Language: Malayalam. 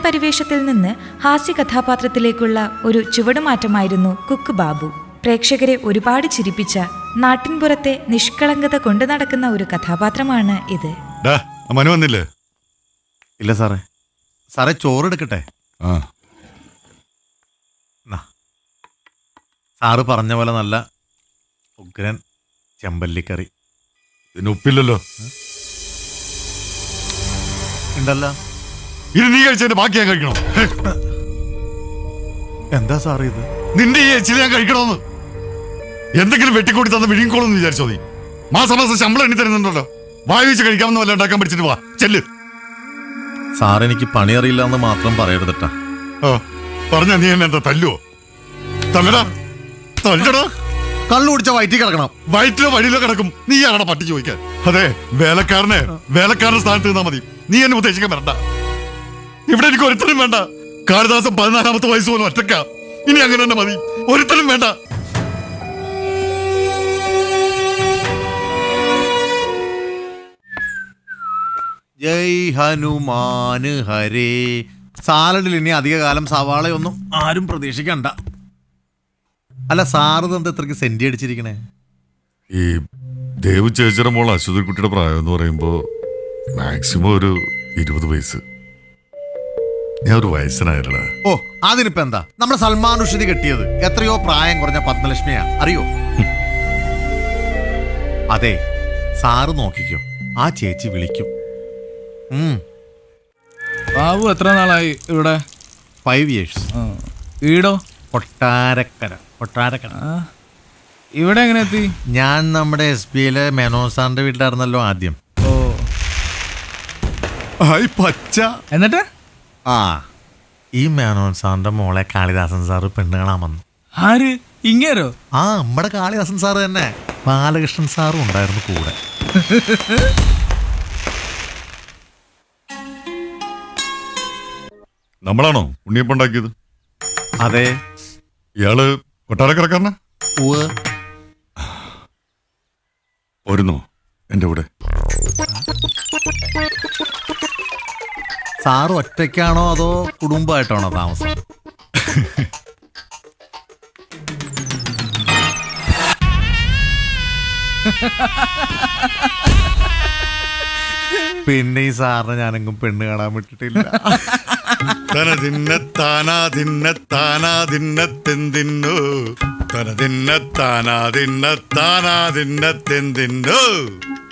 പരിവേഷത്തിൽ നിന്ന് ഹാസ്യ കഥാപാത്രത്തിലേക്കുള്ള ഒരു ചുവടുമാറ്റമായിരുന്നു കുക്ക് ബാബു പ്രേക്ഷകരെ ഒരുപാട് ചിരിപ്പിച്ച നാട്ടിൻപുറത്തെ നിഷ്കളങ്കത കൊണ്ടു നടക്കുന്ന ഒരു കഥാപാത്രമാണ് ഇത് ഡാ ആ മനു വന്നില്ലേ ഇല്ല സാറേ സാറേ ചോറെടുക്കട്ടെ ആ നാ. സാറ് പറഞ്ഞ പോലെ നല്ല ഉഗ്രൻ ചെമ്പല്ലിക്കറി ഇതിന് ഉപ്പില്ലല്ലോ ഉണ്ടല്ലോ ഇത് നീ കഴിച്ചതിന്റെ ബാക്കി ഞാൻ കഴിക്കണോ ഹേ, എന്താ സാറേ ഇത് നിന്റെ ഈ എച്ചിൽ ഞാൻ കഴിക്കണോന്ന് എന്തെങ്കിലും വെട്ടിക്കൂടി തന്ന് വിഴുങ്ങിക്കോളെന്ന് വിചാരിച്ചോ നീ മാസം മാസം ശമ്പളം എണ്ണി തരുന്നുണ്ടല്ലോ വായ വെച്ച് കഴിക്കാമെന്ന് വല്ല ഉണ്ടാക്കാൻ പഠിച്ചിട്ട് വാ ചെല്ല് സാർ എനിക്ക് പണി അറിയില്ല എന്ന് മാത്രം പറയരുതട്ടാ ആ പറഞ്ഞ നീ എന്നെ എന്താ തല്ലുവോ തല്ലടാ തല്ലടാ കള്ളു കുടിച്ച വയറ്റി കിടക്കണം വയറ്റിലോ വഴിയിലോ കിടക്കും നീ ആണോ പട്ടി ചോദിക്കാൻ അതെ വേലക്കാരനെ വേലക്കാരന്റെ സ്ഥാനത്ത് നിന്നാ മതി നീ എന്നെ ഉദ്ദേശിക്കാൻ വരണ്ട ഇവിടെ എനിക്ക് ഒരുത്തരും വേണ്ട കാളിദാസം പതിനാലാമത്തെ വയസ്സ് പോലും ഒറ്റക്ക ഇനി അങ്ങനെ തന്നെ മതി ഒരുത്തരും വേണ്ട ജയ് ഹനുമാന് ഹരേ സാലഡിൽ ഇനി അധിക കാലം സവാളയൊന്നും ആരും പ്രതീക്ഷിക്കണ്ട അല്ല സാറ് എന്താ ഇത്രയ്ക്ക് സെന്റി അടിച്ചിരിക്കണേ ഈ ദേവ് ചേച്ചിയുടെ മോൾ അശ്വതി കുട്ടിയുടെ പ്രായം എന്ന് പറയുമ്പോ മാക്സിമം ഒരു ഇരുപത് വയസ്സ് ഞാൻ ഒരു വയസ്സനായില്ല ഓ അതിനിപ്പോ എന്താ നമ്മുടെ സൽമാൻ റുഷദി കെട്ടിയത് എത്രയോ പ്രായം കുറഞ്ഞ പത്മലക്ഷ്മിയാ അറിയോ അതെ സാറ് നോക്കിക്കോ ആ ചേച്ചി വിളിക്കും ഉം ബാബു എത്ര നാളായി ഇവിടെ ഫൈവ് ഇയേഴ്സ് ആ. വീടോ കൊട്ടാരക്കര കൊട്ടാരക്കര ആ. ഇവിടെ എങ്ങനെ എത്തി ഞാൻ നമ്മുടെ എസ് ബി ഐയിലെ മെനോൻ സാറിന്റെ വീട്ടിലായിരുന്നല്ലോ ആദ്യം ഓ ഹായ് പച്ച എന്നിട്ട് ആ ഈ മേനോൻ സാറിന്റെ മോളെ കാളിദാസൻ സാറ് പെണ്ണ് കാണാൻ വന്നു ആര് ഇങ്ങേരോ ആ നമ്മുടെ കാളിദാസൻ സാറ് തന്നെ ബാലകൃഷ്ണൻ സാറും ഉണ്ടായിരുന്നു കൂടെ നമ്മളാണോ ഉണ്ണിയപ്പം ഉണ്ടാക്കിയത് അതെ ഇയാള് കൊട്ടാരക്കരക്കാരനാ ഉവ് പോരുന്നോ എന്റെ കൂടെ സാറ് ഒറ്റയ്ക്കാണോ അതോ കുടുംബമായിട്ടാണോ താമസം പിന്നെ ഈ സാറിനെ ഞാനെങ്കും പെണ്ണ് കാണാൻ വിട്ടിട്ടില്ല തന തിന്ന താനാ തിന്ന താനാ തിന്നത്തെന്തിന്നു തന തിന്ന താനാ തിന്ന താനാ തിന്നത്തെന്തിന്നു